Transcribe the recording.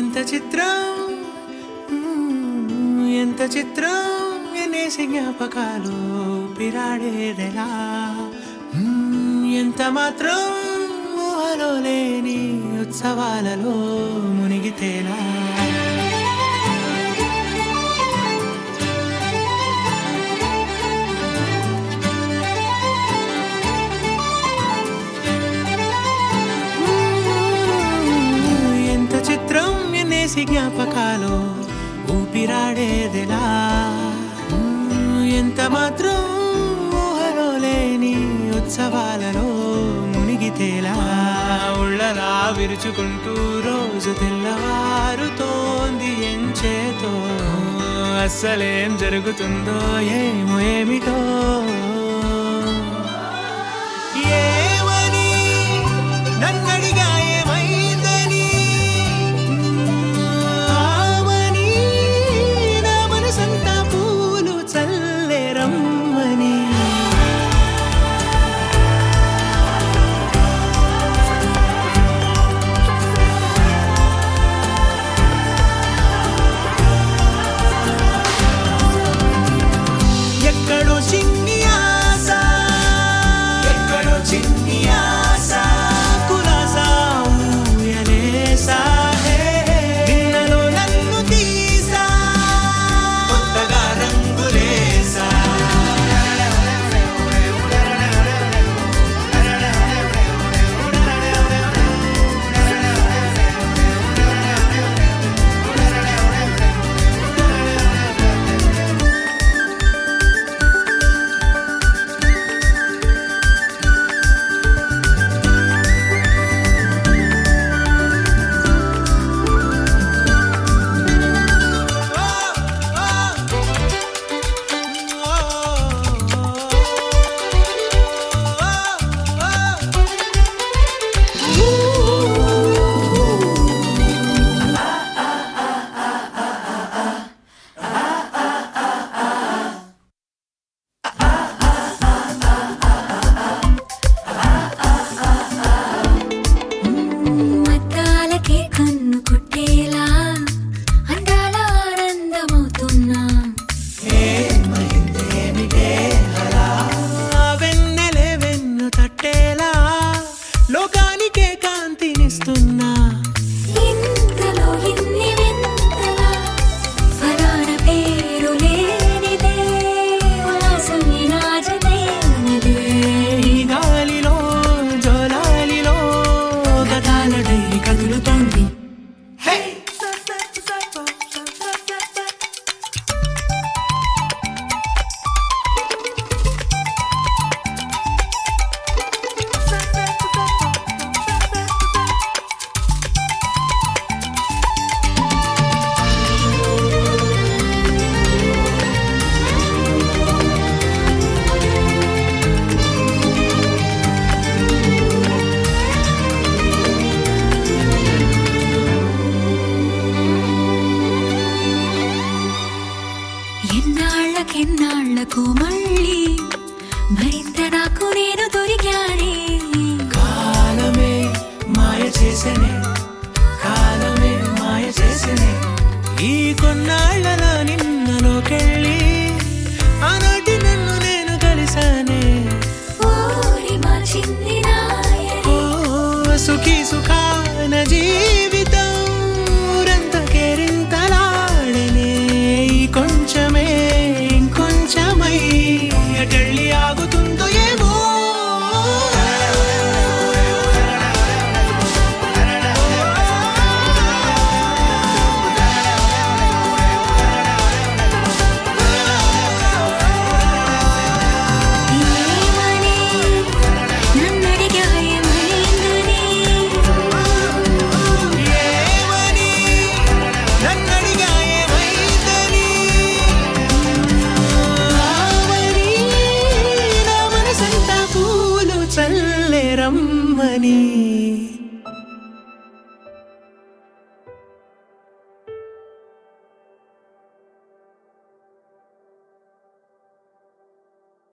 ఎంత చిత్రం మ్మ్, ఎంత చిత్రం ఎన్నేసి జ్ఞాపకాలు పిరాడేదెలా మ్మ్, ఎంత మాత్రం ఊహలో లేని ఉత్సవాలలో మునిగితేలా ఎంత చిత్రం ఎన్నేసి జ్ఞాపకాలు ఊపిరాడేదిలా మ్మ్, ఎంత మాత్రం ఊహలో లేని ఉత్సవాలలో మునిగితేలా ఉళ్ళలా విరుచుకుంటూ రోజు తెల్లవారుతోంది ఎంచేతో అస్సలేం జరుగుతుందో ఏమో ఏమిటో ఏమని నన్నడిగా ఏమైందని ఆమని నా మనసంతా పూలు చల్లెరమ్మని ఎక్కడో చిన్ని ఆశ ఎక్కడో చిన్ని ఆశ కులాసా ఊయలేసా నిన్నలో నన్ను తీసా కొత్తగా రంగులేసా మద్దాలకే కన్ను కుట్టేలా అందాల ఆనందమవుతున్నా వెన్నెలే వెన్ను తట్టేలా లోకానికే కాంతినిస్తున్నా ఇంతలో ఇన్ని వింతలా ఫలాన పేరు లేనిదే ఉల్లాసమే రాజమైనదే ఈ గాలిలో జోలాలిలో గతాల డైరీ కదులుతోంది ఎన్నాళ్ళకెన్నాళ్ళకు మళ్ళీ మరింత నాకు నేను దొరికానే కాలమే మాయ చేసనే కాలమే మాయ చేసనే ఈ కొన్నాళ్ళలో నిన్నలోకెళ్ళి ఆనాటి నన్ను నేను కలిసానే ఓరి మా చిన్ని నాయనే ఓ సుఖీ సుఖాన జీవితం